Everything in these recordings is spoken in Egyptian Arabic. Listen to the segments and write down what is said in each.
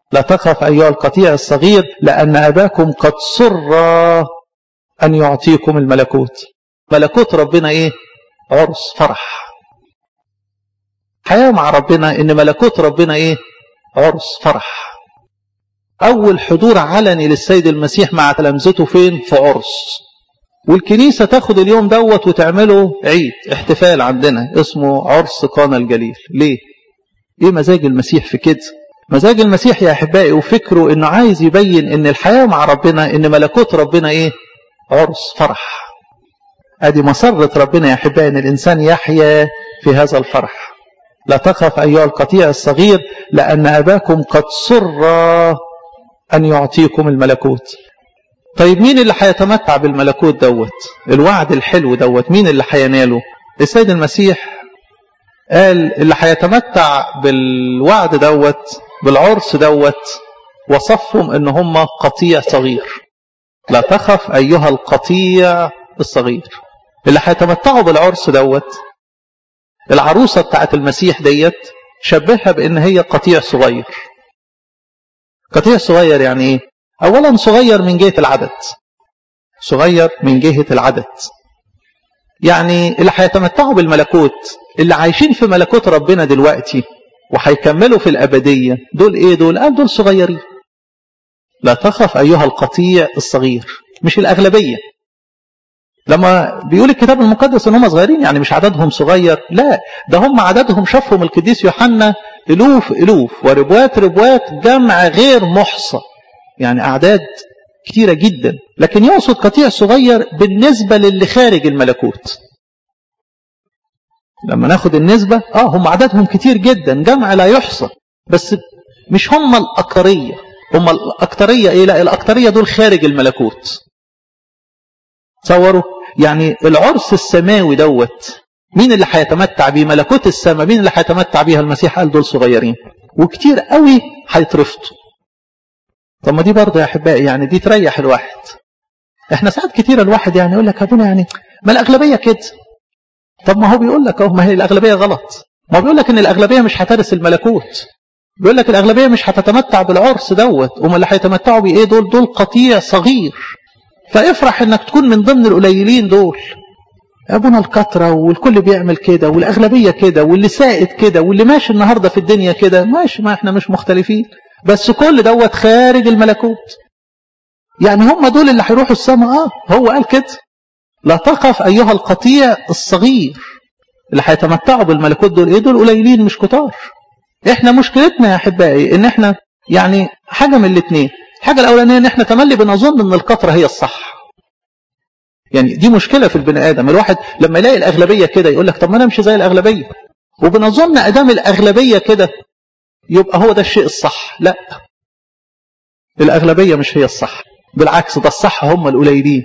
لا تخف أيها القطيع الصغير لأن أباكم قد سر أن يعطيكم الملكوت ملكوت ربنا إيه عرس فرح حياة مع ربنا إن ملكوت ربنا إيه عرس فرح أول حضور علني للسيد المسيح مع تلامذته فين في عرس والكنيسة تاخد اليوم دوت وتعمله عيد احتفال عندنا اسمه عرس قانا الجليل ليه ايه مزاج المسيح في كده مزاج المسيح يا احبائي وفكره انه عايز يبين ان الحياة مع ربنا ان ملكوت ربنا ايه عرس فرح ادي مسرة ربنا يا احبائي ان الانسان يحيا في هذا الفرح لا تخف ايها القطيع الصغير لان اباكم قد سر ان يعطيكم الملكوت طيب مين اللي هيتمتع بالملكوت دوت الوعد الحلو دوت مين اللي هيناله السيد المسيح قال اللي هيتمتع بالوعد دوت بالعرس دوت وصفهم ان هم قطيع صغير لا تخف ايها القطيع الصغير اللي هيتمتعوا بالعرس دوت العروسة بتاعت المسيح ديت شبهها بان هي قطيع صغير قطيع صغير يعني ايه اولا صغير من جهة العدد صغير من جهة العدد يعني اللي هيتمتعوا بالملكوت اللي عايشين في ملكوت ربنا دلوقتي وهيكملوا في الأبدية دول إيه دول قال دول صغيرين لا تخف أيها القطيع الصغير مش الأغلبية لما بيقول الكتاب المقدس ان هم صغيرين يعني مش عددهم صغير لا ده هم عددهم شافهم القديس يوحنا الوف الوف وربوات ربوات جمع غير محصى يعني اعداد كتيره جدا لكن يقصد قطيع صغير بالنسبه للي خارج الملكوت لما ناخد النسبه اه هم عددهم كتير جدا جمع لا يحصى بس مش هم الاكثريه هم الاكثريه ايه لا الاكثريه دول خارج الملكوت تصوروا يعني العرس السماوي دوت مين اللي هيتمتع بيه ملكوت السماء مين اللي هيتمتع بيها المسيح قال دول صغيرين وكتير قوي هيترفضوا طب ما دي برضه يا احبائي يعني دي تريح الواحد احنا ساعات كتير الواحد يعني يقول لك ابونا يعني ما الاغلبيه كده طب ما هو بيقول لك اهو ما هي الاغلبيه غلط ما هو بيقول لك ان الاغلبيه مش هترث الملكوت بيقول لك الاغلبيه مش هتتمتع بالعرس دوت وما اللي هيتمتعوا بايه دول دول قطيع صغير فافرح انك تكون من ضمن القليلين دول ابونا الكترة والكل بيعمل كده والاغلبيه كده واللي سائد كده واللي ماشي النهارده في الدنيا كده ماشي ما احنا مش مختلفين بس كل دوت خارج الملكوت يعني هم دول اللي هيروحوا السماء اه هو قال كده لا تخف ايها القطيع الصغير اللي هيتمتعوا بالملكوت دول ايه دول قليلين مش كتار احنا مشكلتنا يا احبائي ان احنا يعني حاجه من الاثنين الحاجه الاولانيه ان احنا تملي بنظن ان الكثره هي الصح يعني دي مشكله في البني ادم الواحد لما يلاقي الاغلبيه كده يقول لك طب ما انا امشي زي الاغلبيه وبنظن ادام الاغلبيه كده يبقى هو ده الشيء الصح لا الاغلبيه مش هي الصح بالعكس ده الصح هم القليلين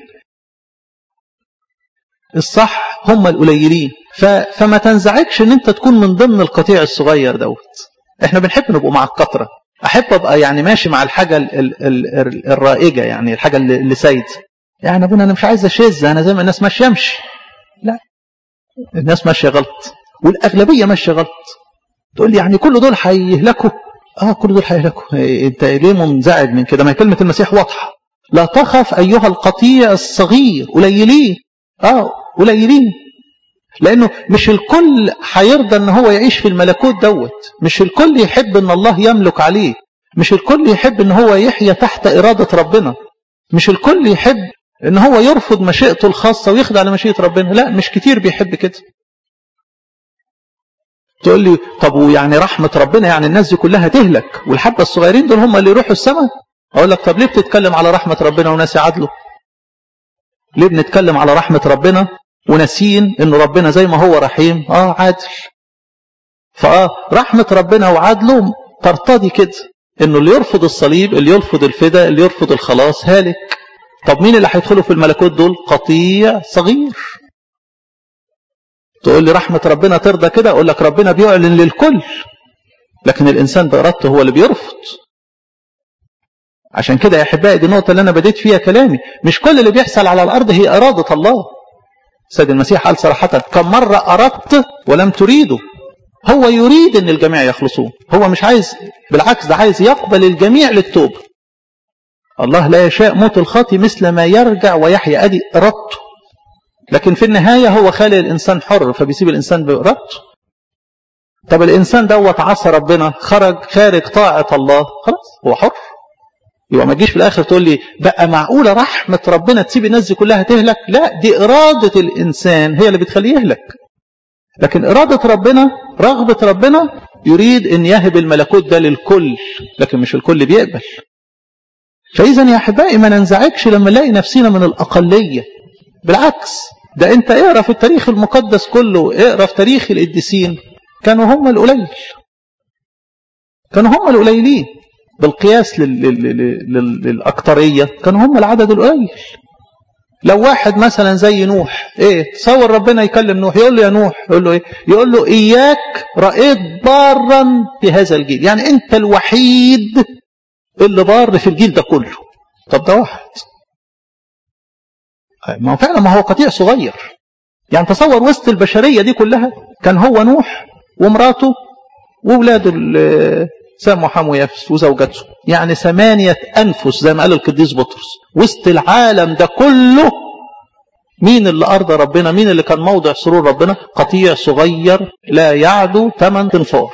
الصح هم القليلين ف... فما تنزعجش ان انت تكون من ضمن القطيع الصغير دوت احنا بنحب نبقى مع الكثره احب ابقى يعني ماشي مع الحاجه ال... ال... ال... الرائجه يعني الحاجه اللي, اللي سايد يعني ابونا انا مش عايز اشذ انا زي ما الناس ماشيه امشي لا الناس ماشيه غلط والاغلبيه ماشيه غلط تقول لي يعني كل دول هيهلكوا اه كل دول هيهلكوا انت ليه منزعج من كده ما هي كلمه المسيح واضحه لا تخف ايها القطيع الصغير قليلين اه قليلين لانه مش الكل هيرضى ان هو يعيش في الملكوت دوت مش الكل يحب ان الله يملك عليه مش الكل يحب ان هو يحيا تحت اراده ربنا مش الكل يحب ان هو يرفض مشيئته الخاصه ويخضع لمشيئه ربنا لا مش كتير بيحب كده تقول لي طب ويعني رحمه ربنا يعني الناس دي كلها تهلك والحبه الصغيرين دول هم اللي يروحوا السماء اقول لك طب ليه بتتكلم على رحمه ربنا وناس يعادله ليه بنتكلم على رحمه ربنا وناسين ان ربنا زي ما هو رحيم اه عادل فاه رحمه ربنا وعدله ترتضي كده انه اللي يرفض الصليب اللي يرفض الفدا اللي يرفض الخلاص هالك طب مين اللي هيدخلوا في الملكوت دول قطيع صغير تقول لي رحمة ربنا ترضى كده اقول لك ربنا بيعلن للكل لكن الانسان بارادته هو اللي بيرفض عشان كده يا احبائي دي النقطة اللي انا بديت فيها كلامي مش كل اللي بيحصل على الارض هي ارادة الله سيد المسيح قال صراحة كم مرة اردت ولم تريدوا هو يريد ان الجميع يخلصون هو مش عايز بالعكس ده عايز يقبل الجميع للتوبة الله لا يشاء موت الخاطي مثل ما يرجع ويحيا ادي ارادته لكن في النهاية هو خالق الانسان حر فبيسيب الانسان بارادته طب الانسان دوت عصى ربنا خرج خارج طاعة الله خلاص هو حر يبقى ما تجيش في الاخر تقول لي بقى معقولة رحمة ربنا تسيب الناس دي كلها تهلك لا دي ارادة الانسان هي اللي بتخليه يهلك لكن إرادة ربنا رغبة ربنا يريد أن يهب الملكوت ده للكل لكن مش الكل بيقبل فإذا يا أحبائي ما ننزعجش لما نلاقي نفسنا من الأقلية بالعكس ده أنت اقرأ في التاريخ المقدس كله اقرأ في تاريخ القديسين كانوا هم القليل كانوا هم القليلين بالقياس للأكترية كانوا هم العدد القليل لو واحد مثلا زي نوح ايه تصور ربنا يكلم نوح يقول له يا نوح يقول له ايه يقول له اياك رأيت بارا في هذا الجيل يعني انت الوحيد اللي بار في الجيل ده كله طب ده واحد ما هو فعلا ما هو قطيع صغير يعني تصور وسط البشرية دي كلها كان هو نوح ومراته وولاده سام وحام ويافس وزوجته يعني ثمانية أنفس زي ما قال القديس بطرس وسط العالم ده كله مين اللي أرضى ربنا مين اللي كان موضع سرور ربنا قطيع صغير لا يعدو ثمن تنفار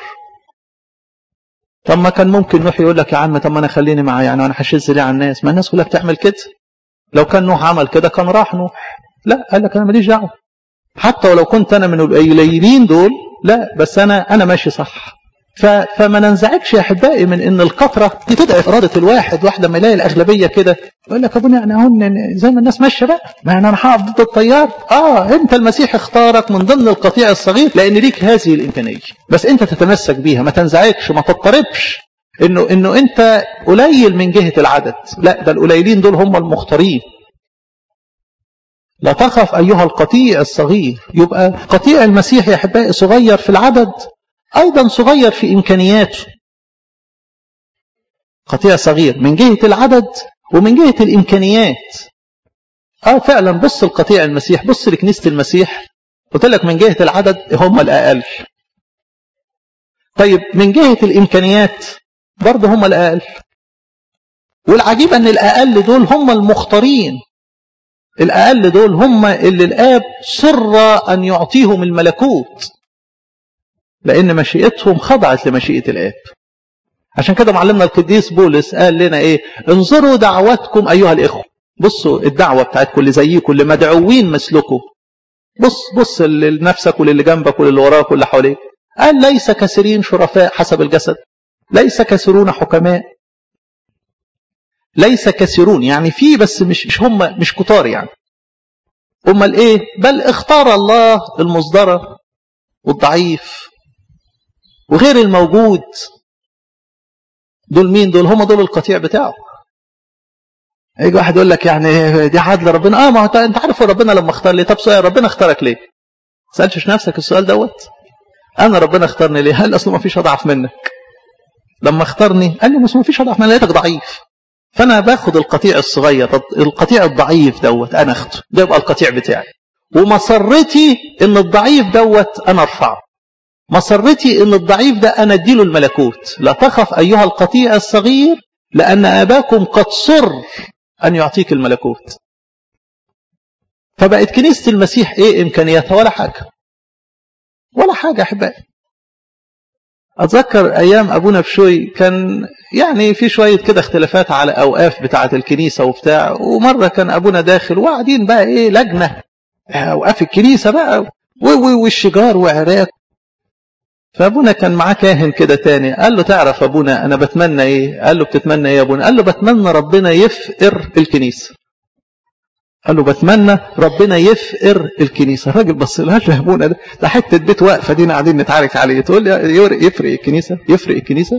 طب ما كان ممكن نوح يقول لك يا عم طب ما انا خليني معاه يعني انا هشز ليه على الناس ما الناس كلها بتعمل كده لو كان نوح عمل كده كان راح نوح لا قال لك انا ماليش دعوه حتى ولو كنت انا من القليلين دول لا بس انا انا ماشي صح فما ننزعجش يا احبائي من ان الكثره دي تضعف اراده الواحد واحد لما يلاقي الاغلبيه كده يقول لك ابونا يعني اهون زي ما الناس ماشيه بقى ما انا هقف ضد التيار اه انت المسيح اختارك من ضمن القطيع الصغير لان ليك هذه الامكانيه بس انت تتمسك بيها ما تنزعجش ما تضطربش انه انه انت قليل من جهه العدد لا ده القليلين دول هم المختارين لا تخف ايها القطيع الصغير يبقى قطيع المسيح يا احبائي صغير في العدد أيضا صغير في إمكانياته قطيع صغير من جهة العدد ومن جهة الإمكانيات آه فعلا بص القطيع المسيح بص لكنيسة المسيح قلت لك من جهة العدد هم الأقل طيب من جهة الإمكانيات برضه هم الأقل والعجيب أن الأقل دول هم المختارين الأقل دول هم اللي الآب سر أن يعطيهم الملكوت لأن مشيئتهم خضعت لمشيئة الآب عشان كده معلمنا القديس بولس قال لنا إيه انظروا دعوتكم أيها الإخوة بصوا الدعوة بتاعتكم اللي زيكم اللي مدعوين مثلكم بص بص لنفسك وللي جنبك وللي وراك واللي حواليك قال ليس كثيرين شرفاء حسب الجسد ليس كثيرون حكماء ليس كثيرون يعني في بس مش مش هم مش كتار يعني امال ايه بل اختار الله المصدره والضعيف وغير الموجود دول مين دول هم دول القطيع بتاعه يجي واحد يقول لك يعني دي عدل ربنا اه ما هو انت عارف ربنا لما اختار لي طب سؤال ربنا اختارك ليه سالتش نفسك السؤال دوت انا ربنا اختارني ليه هل اصلا ما فيش اضعف منك لما اختارني قال لي بس ما فيش اضعف منك لقيتك ضعيف فانا باخد القطيع الصغير القطيع الضعيف دوت انا اخده ده يبقى القطيع بتاعي ومسرتي ان الضعيف دوت انا ارفعه مسرتي ان الضعيف ده انا اديله الملكوت لا تخف ايها القطيع الصغير لان اباكم قد سر ان يعطيك الملكوت فبقت كنيسه المسيح ايه امكانياتها ولا حاجه ولا حاجه احبائي اتذكر ايام ابونا بشوي كان يعني في شويه كده اختلافات على اوقاف بتاعه الكنيسه وبتاع ومره كان ابونا داخل وقاعدين بقى ايه لجنه اوقاف الكنيسه بقى والشجار وعراك فابونا كان معاه كاهن كده تاني قال له تعرف ابونا انا بتمنى ايه قال له بتتمنى ايه يا ابونا قال له بتمنى ربنا يفقر الكنيسه قال له بتمنى ربنا يفقر الكنيسه الراجل بص له يا ابونا ده, ده حته بيت واقفه دينا قاعدين نتعارك عليه تقول لي يفرق الكنيسه يفرق الكنيسه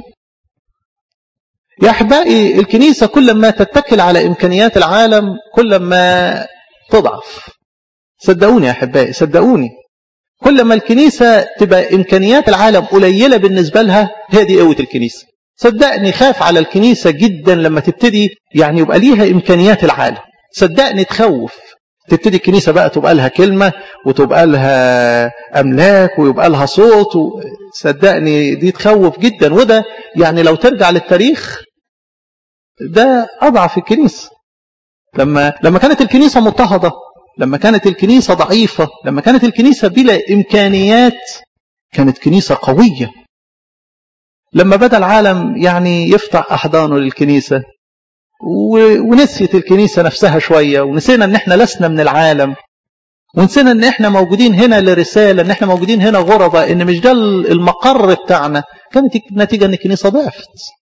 يا احبائي الكنيسه كل ما تتكل على امكانيات العالم كل ما تضعف صدقوني يا احبائي صدقوني كل ما الكنيسة تبقى إمكانيات العالم قليلة بالنسبة لها هي دي قوة الكنيسة صدقني خاف على الكنيسة جدا لما تبتدي يعني يبقى ليها إمكانيات العالم صدقني تخوف تبتدي الكنيسة بقى تبقى لها كلمة وتبقى لها أملاك ويبقى لها صوت و... صدقني دي تخوف جدا وده يعني لو ترجع للتاريخ ده أضعف الكنيسة لما لما كانت الكنيسة مضطهدة لما كانت الكنيسة ضعيفة لما كانت الكنيسة بلا إمكانيات كانت كنيسة قوية لما بدأ العالم يعني يفتح أحضانه للكنيسة ونسيت الكنيسة نفسها شوية ونسينا ان احنا لسنا من العالم ونسينا ان احنا موجودين هنا لرسالة ان احنا موجودين هنا غربة ان مش ده المقر بتاعنا كانت النتيجة ان الكنيسة ضعفت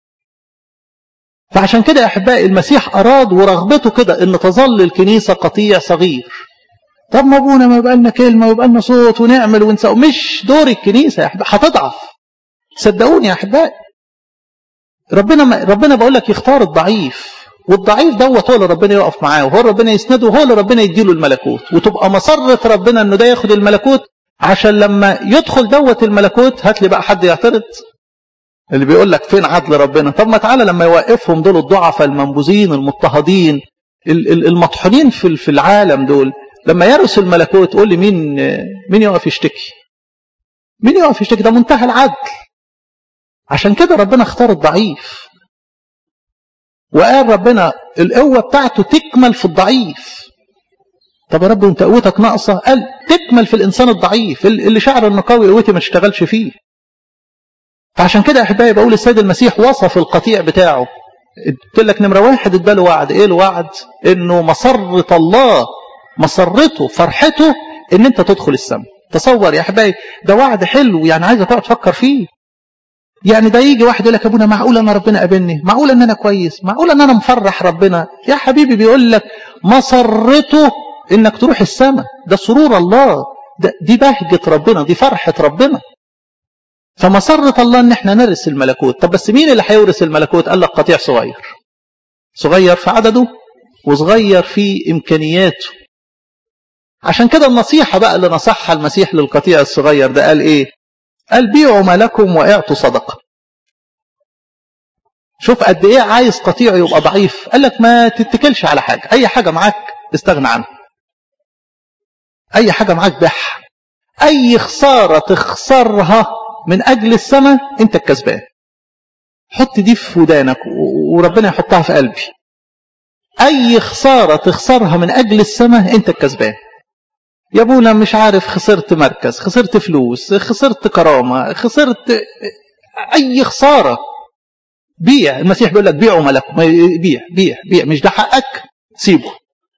فعشان كده يا احبائي المسيح اراد ورغبته كده ان تظل الكنيسة قطيع صغير طب ما ابونا ما يبقى لنا كلمة ويبقى لنا صوت ونعمل ونسوي مش دور الكنيسة يا احبائي هتضعف صدقوني يا احبائي ربنا ما ربنا بقول لك يختار الضعيف والضعيف دوت هو اللي ربنا يقف معاه وهو ربنا يسنده وهو اللي ربنا يديله الملكوت وتبقى مسرة ربنا انه ده ياخد الملكوت عشان لما يدخل دوت الملكوت هات لي بقى حد يعترض اللي بيقول لك فين عدل ربنا طب ما تعالى لما يوقفهم دول الضعفاء المنبوذين المضطهدين المطحونين في في العالم دول لما يرثوا الملكوت قول لي مين مين يقف يشتكي مين يقف يشتكي ده منتهى العدل عشان كده ربنا اختار الضعيف وقال ربنا القوة بتاعته تكمل في الضعيف طب يا رب انت قوتك ناقصة قال تكمل في الإنسان الضعيف اللي شعر انه قوي قوتي ما تشتغلش فيه فعشان كده يا احبائي بقول السيد المسيح وصف القطيع بتاعه قلت لك نمرة واحد اداله وعد ايه الوعد انه مسرة الله مسرته فرحته ان انت تدخل السماء تصور يا احبائي ده وعد حلو يعني عايزه تقعد تفكر فيه يعني ده يجي واحد يقول لك ابونا معقول انا ربنا قابلني معقول ان انا كويس معقول ان انا مفرح ربنا يا حبيبي بيقول لك مسرته انك تروح السماء ده سرور الله ده دي بهجة ربنا دي فرحة ربنا فمسرة الله ان احنا نرث الملكوت طب بس مين اللي هيورث الملكوت قال لك قطيع صغير صغير في عدده وصغير في امكانياته عشان كده النصيحة بقى اللي نصحها المسيح للقطيع الصغير ده قال ايه قال بيعوا ما لكم واعطوا صدقة شوف قد ايه عايز قطيع يبقى ضعيف قال لك ما تتكلش على حاجة اي حاجة معاك استغنى عنها اي حاجة معاك بيعها اي خسارة تخسرها من اجل السماء انت الكسبان حط دي في ودانك وربنا يحطها في قلبي اي خسارة تخسرها من اجل السماء انت الكسبان يا ابونا مش عارف خسرت مركز خسرت فلوس خسرت كرامة خسرت اي خسارة بيع المسيح بيقول لك بيعوا ملكم بيع بيع بيع مش ده حقك سيبه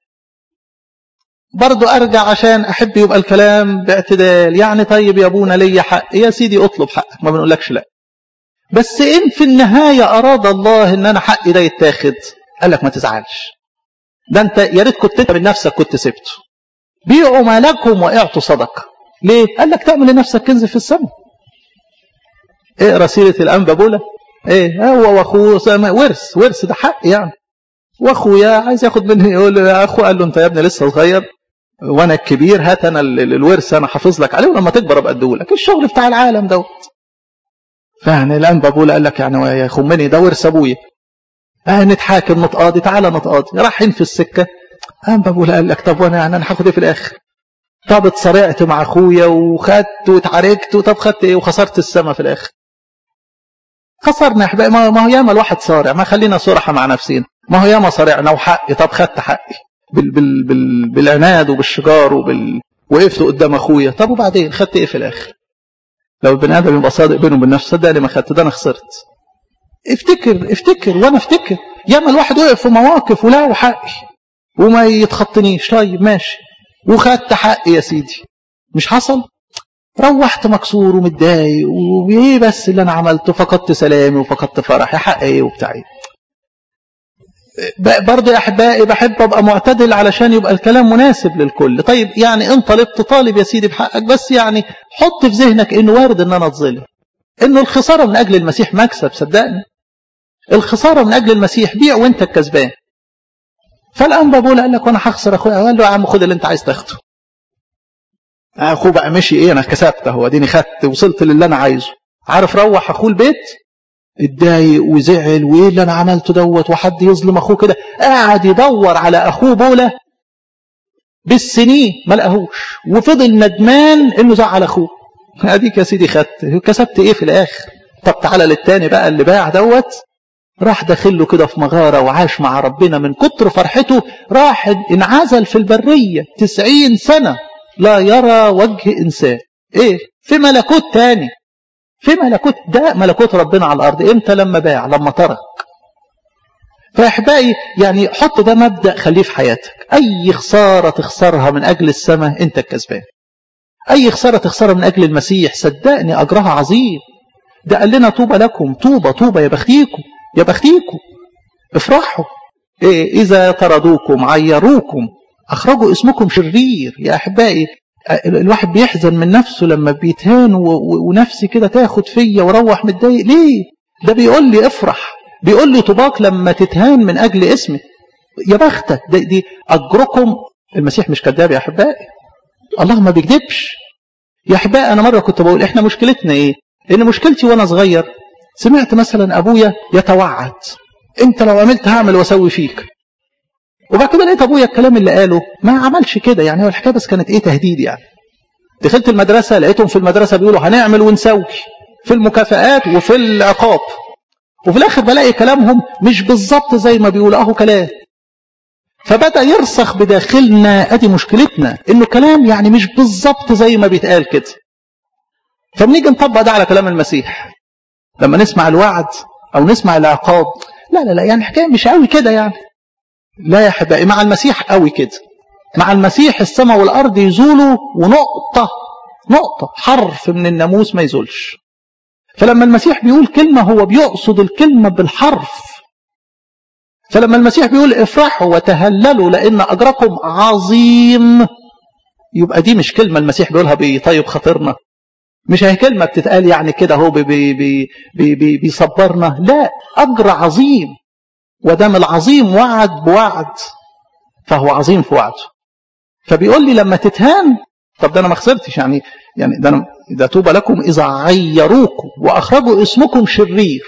برضو ارجع عشان احب يبقى الكلام باعتدال يعني طيب يا ابونا ليا حق يا سيدي اطلب حقك ما بنقولكش لا بس ان في النهاية اراد الله ان انا حقي ده يتاخد قال لك ما تزعلش ده انت يا ريت كنت انت من نفسك كنت سبته بيعوا ما لكم واعطوا صدقه ليه قال لك تعمل لنفسك كنز في السماء اقرا سيره الانبا بولا ايه هو واخوه ورث ورث ده حق يعني واخويا عايز ياخد مني يقول يا اخو قال له انت يا ابني لسه صغير وانا الكبير هات انا الورث انا حافظ لك عليه ولما تكبر ابقى اديهولك الشغل بتاع العالم دوت فيعني الانبا بولا قال لك يعني يا خمني ده ورث ابويا اه نتحاكم نتقاضي تعالى نتقاضي رايحين في السكه انبا بولا قال لك طب وانا يعني انا هاخد ايه في الاخر طب اتصارعت مع اخويا وخدت واتعاركت طب خدت ايه وخسرت السما في الاخر خسرنا يا احبائي ما هو ياما الواحد صارع ما خلينا صراحه مع نفسنا ما هو ياما صارعنا وحقي طب خدت حقي بال بال بال بالعناد وبالشجار وبال وقفت قدام اخويا طب وبعدين خدت ايه في الاخر لو البني ادم يبقى صادق بينه وبين نفسه صدقني ما خدت ده انا خسرت افتكر افتكر وانا افتكر ياما الواحد وقف في مواقف ولا حقي وما يتخطنيش طيب ماشي وخدت حقي يا سيدي مش حصل روحت مكسور ومتضايق وايه بس اللي انا عملته فقدت سلامي وفقدت فرحي حق ايه وبتاع ايه برضه يا احبائي بحب ابقى معتدل علشان يبقى الكلام مناسب للكل طيب يعني ان طلبت طالب يا سيدي بحقك بس يعني حط في ذهنك انه وارد ان انا اتظلم انه الخساره من اجل المسيح مكسب صدقني الخساره من اجل المسيح بيع وانت الكسبان فالانبا بولا قال لك وانا هخسر اخويا قال له يا عم خد اللي انت عايز تاخده اخوه بقى مشي ايه انا كسبت اهو اديني خدت وصلت للي انا عايزه عارف روح اخوه البيت اتضايق وزعل وايه اللي انا عملته دوت وحد يظلم اخوه كده قاعد يدور على اخوه بولا بالسنين ما لقاهوش وفضل ندمان انه زعل اخوه اديك يا سيدي خدت كسبت ايه في الاخر طب تعالى للتاني بقى اللي باع دوت راح داخل له كده في مغارة وعاش مع ربنا من كتر فرحته راح انعزل في البرية تسعين سنة لا يرى وجه إنسان إيه في ملكوت تاني في ملكوت ده ملكوت ربنا على الأرض إمتى لما باع لما ترك فأحبائي يعني حط ده مبدأ خليه في حياتك أي خسارة تخسرها من أجل السماء أنت الكسبان أي خسارة تخسرها من أجل المسيح صدقني أجرها عظيم ده قال لنا طوبى لكم طوبى طوبى يا بختيكم يا بختيكم افرحوا إيه إذا طردوكم عيروكم أخرجوا اسمكم شرير يا أحبائي الواحد بيحزن من نفسه لما بيتهان ونفسي كده تاخد فيا وروح متضايق ليه ده بيقول لي افرح بيقول لي طباق لما تتهان من أجل اسمي يا بختك دي, دي أجركم المسيح مش كذاب يا أحبائي الله ما بيكذبش يا أحبائي أنا مرة كنت بقول إحنا مشكلتنا إيه إن مشكلتي وأنا صغير سمعت مثلا أبويا يتوعد أنت لو عملت هعمل وأسوي فيك وبعد كده لقيت أبويا الكلام اللي قاله ما عملش كده يعني هو الحكاية بس كانت إيه تهديد يعني دخلت المدرسة لقيتهم في المدرسة بيقولوا هنعمل ونسوي في المكافآت وفي العقاب وفي الآخر بلاقي كلامهم مش بالظبط زي ما بيقولوا أهو كلام فبدأ يرسخ بداخلنا أدي مشكلتنا إنه كلام يعني مش بالظبط زي ما بيتقال كده فبنيجي نطبق ده على كلام المسيح لما نسمع الوعد أو نسمع العقاب لا لا لا يعني حكاية مش قوي كده يعني لا يا حبائي مع المسيح قوي كده مع المسيح السماء والأرض يزولوا ونقطة نقطة حرف من الناموس ما يزولش فلما المسيح بيقول كلمة هو بيقصد الكلمة بالحرف فلما المسيح بيقول افرحوا وتهللوا لأن أجركم عظيم يبقى دي مش كلمة المسيح بيقولها بيطيب خاطرنا مش هي كلمة بتتقال يعني كده هو بي بي بي بي بي بيصبرنا لا أجر عظيم ودام العظيم وعد بوعد فهو عظيم في وعده فبيقول لي لما تتهان طب ده انا ما خسرتش يعني يعني ده انا ده توبى لكم اذا عيروكم واخرجوا اسمكم شرير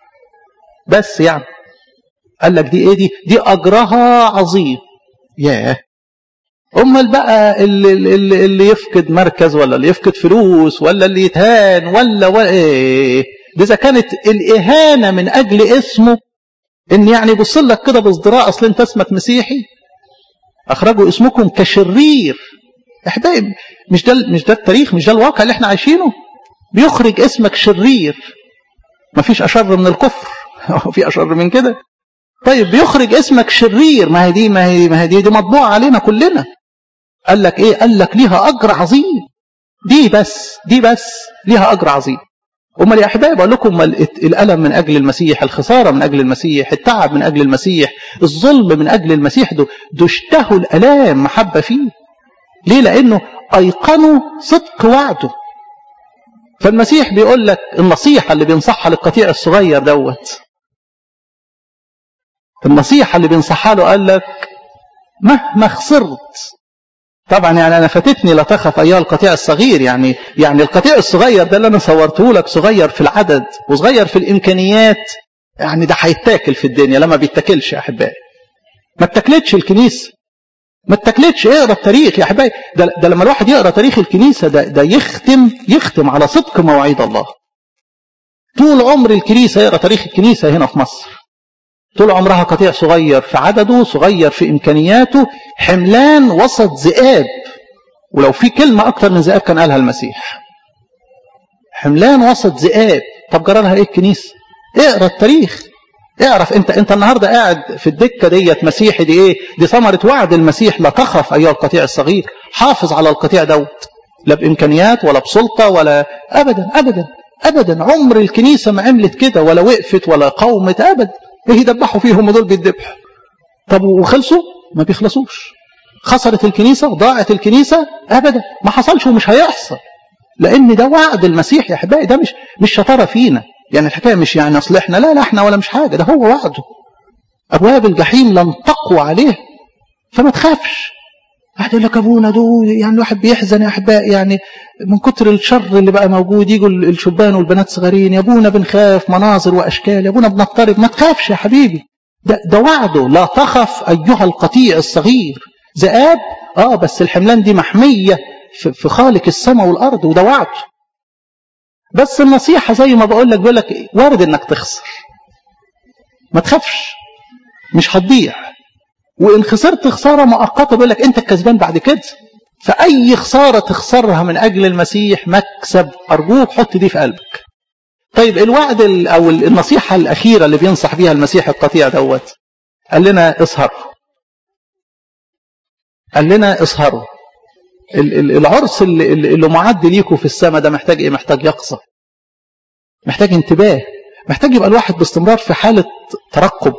بس يعني قال لك دي ايه دي دي اجرها عظيم ياه امال بقى اللي, اللي, اللي يفقد مركز ولا اللي يفقد فلوس ولا اللي يتهان ولا ولا ايه دي اذا كانت الاهانه من اجل اسمه ان يعني يبص لك كده بازدراء اصل انت اسمك مسيحي اخرجوا اسمكم كشرير احبائي مش ده مش ده التاريخ مش ده الواقع اللي احنا عايشينه بيخرج اسمك شرير مفيش اشر من الكفر في اشر من كده طيب بيخرج اسمك شرير ما هي دي ما هي ما هي دي, دي مطبوعه علينا كلنا قال لك ايه قال لك ليها اجر عظيم دي بس دي بس ليها اجر عظيم امال يا احبائي بقول لكم الالم من اجل المسيح الخساره من اجل المسيح التعب من اجل المسيح الظلم من اجل المسيح دول دو اشتهوا الالام محبه فيه ليه لانه ايقنوا صدق وعده فالمسيح بيقول لك النصيحه اللي بينصحها للقطيع الصغير دوت النصيحه اللي بينصحها له قال لك مهما خسرت طبعا يعني انا فاتتني لا تخف ايها القطيع الصغير يعني يعني القطيع الصغير ده اللي انا صورته لك صغير في العدد وصغير في الامكانيات يعني ده هيتاكل في الدنيا لما بيتاكلش يا احبائي ما اتاكلتش الكنيسه ما اتاكلتش اقرا التاريخ يا احبائي ده, ده لما الواحد يقرا تاريخ الكنيسه ده ده يختم يختم على صدق مواعيد الله طول عمر الكنيسه يقرا تاريخ الكنيسه هنا في مصر طول عمرها قطيع صغير في عدده صغير في إمكانياته حملان وسط ذئاب ولو في كلمة أكتر من ذئاب كان قالها المسيح حملان وسط ذئاب طب جرى لها إيه الكنيسة اقرا التاريخ اعرف انت انت النهارده قاعد في الدكه ديت مسيحي دي ايه دي ثمره وعد المسيح لا تخف ايها القطيع الصغير حافظ على القطيع دوت لا بامكانيات ولا بسلطه ولا ابدا ابدا ابدا عمر الكنيسه ما عملت كده ولا وقفت ولا قومت ابدا ايه يدبحوا فيهم دول بيتذبحوا طب وخلصوا ما بيخلصوش خسرت الكنيسة ضاعت الكنيسة أبدا ما حصلش ومش هيحصل لأن ده وعد المسيح يا أحبائي ده مش مش شطارة فينا يعني الحكاية مش يعني أصل إحنا لا لا إحنا ولا مش حاجة ده هو وعده أبواب الجحيم لن تقوى عليه فما تخافش واحد يقول لك ابونا دول يعني الواحد بيحزن يا احبائي يعني من كتر الشر اللي بقى موجود يجوا الشبان والبنات صغيرين يا ابونا بنخاف مناظر واشكال يا ابونا بنضطرب ما تخافش يا حبيبي ده, ده وعده لا تخف ايها القطيع الصغير ذئاب اه بس الحملان دي محميه في خالق السماء والارض وده وعد بس النصيحه زي ما بقول لك بقول لك وارد انك تخسر ما تخافش مش هتضيع وان خسرت خساره مؤقته بيقول لك انت الكسبان بعد كده فاي خساره تخسرها من اجل المسيح مكسب ارجوك حط دي في قلبك طيب الوعد او النصيحه الاخيره اللي بينصح بيها المسيح القطيع دوت قال لنا اسهروا قال لنا اسهروا العرس اللي, اللي معد ليكم في السماء ده محتاج ايه محتاج يقظه محتاج انتباه محتاج يبقى الواحد باستمرار في حاله ترقب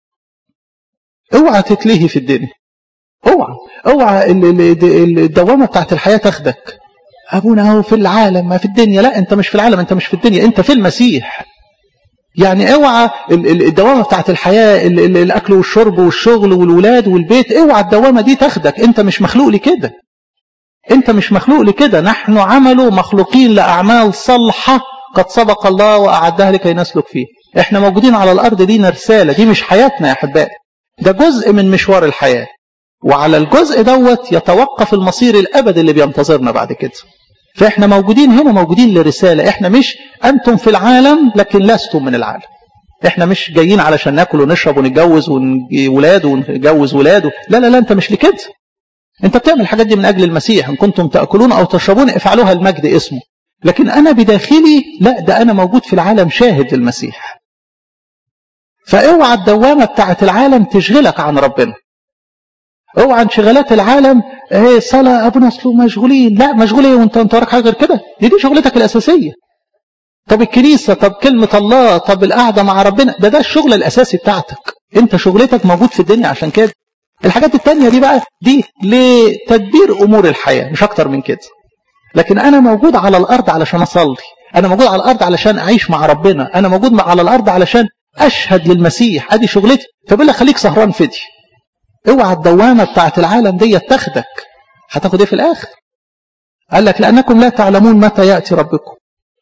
اوعى تتلهي في الدنيا اوعى اوعى الدوامه بتاعت الحياه تاخدك ابونا هو في العالم ما في الدنيا لا انت مش في العالم انت مش في الدنيا انت في المسيح يعني اوعى الدوامه بتاعت الحياه الاكل والشرب والشغل والولاد والبيت اوعى الدوامه دي تاخدك انت مش مخلوق لكده انت مش مخلوق لكده نحن عمله مخلوقين لاعمال صالحه قد سبق الله واعدها لكي نسلك فيه احنا موجودين على الارض دي رساله دي مش حياتنا يا احبائي ده جزء من مشوار الحياه وعلى الجزء دوت يتوقف المصير الابدي اللي بينتظرنا بعد كده فاحنا موجودين هنا موجودين لرساله احنا مش انتم في العالم لكن لستم من العالم احنا مش جايين علشان ناكل ونشرب ونتجوز ولاد ونتجوز ولاد لا لا لا انت مش لكده انت بتعمل الحاجات دي من اجل المسيح ان كنتم تاكلون او تشربون افعلوها المجد اسمه لكن انا بداخلي لا ده انا موجود في العالم شاهد للمسيح فاوعى الدوامه بتاعت العالم تشغلك عن ربنا اوعى انشغالات العالم ايه صلاه ابونا اصله مشغولين لا مشغول ايه وانت انت وراك حاجه غير كده دي دي شغلتك الاساسيه طب الكنيسه طب كلمه الله طب القعده مع ربنا ده ده الشغل الاساسي بتاعتك انت شغلتك موجود في الدنيا عشان كده الحاجات التانية دي بقى دي لتدبير امور الحياه مش اكتر من كده لكن انا موجود على الارض علشان اصلي انا موجود على الارض علشان اعيش مع ربنا انا موجود على الارض علشان اشهد للمسيح ادي شغلتي فبقول لك خليك سهران فدي اوعى الدوامه بتاعت العالم دي تاخدك هتاخد ايه في الاخر قال لك لانكم لا تعلمون متى ياتي ربكم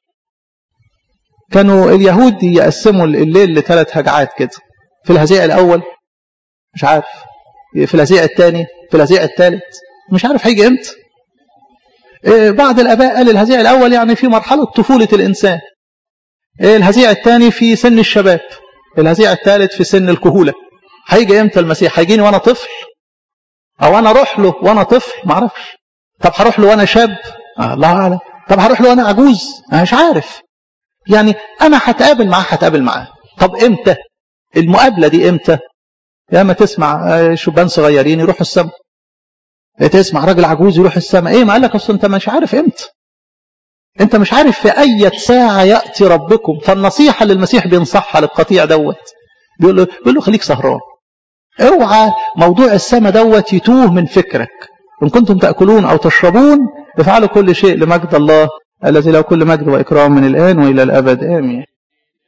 كانوا اليهود يقسموا الليل لثلاث هجعات كده في الهزيع الاول مش عارف في الهزيع الثاني في الهزيع الثالث مش عارف هيجي امتى بعض الاباء قال الهزيع الاول يعني في مرحله طفوله الانسان الهزيع الثاني في سن الشباب الهزيع الثالث في سن الكهوله هيجي امتى المسيح هيجيني وانا طفل او انا اروح له وانا طفل ما اعرفش طب هروح له وانا شاب آه الله اعلم طب هروح له وانا عجوز انا مش عارف يعني انا هتقابل معاه هتقابل معاه طب امتى المقابله دي امتى يا اما تسمع شبان صغيرين يروحوا السماء تسمع راجل عجوز يروح السماء ايه ما قال لك اصل انت مش عارف امتى انت مش عارف في اي ساعه ياتي ربكم فالنصيحه اللي المسيح بينصحها للقطيع دوت بيقول له بيقول له خليك سهران اوعى موضوع السماء دوت يتوه من فكرك ان كنتم تاكلون او تشربون افعلوا كل شيء لمجد الله الذي له كل مجد واكرام من الان والى الابد امين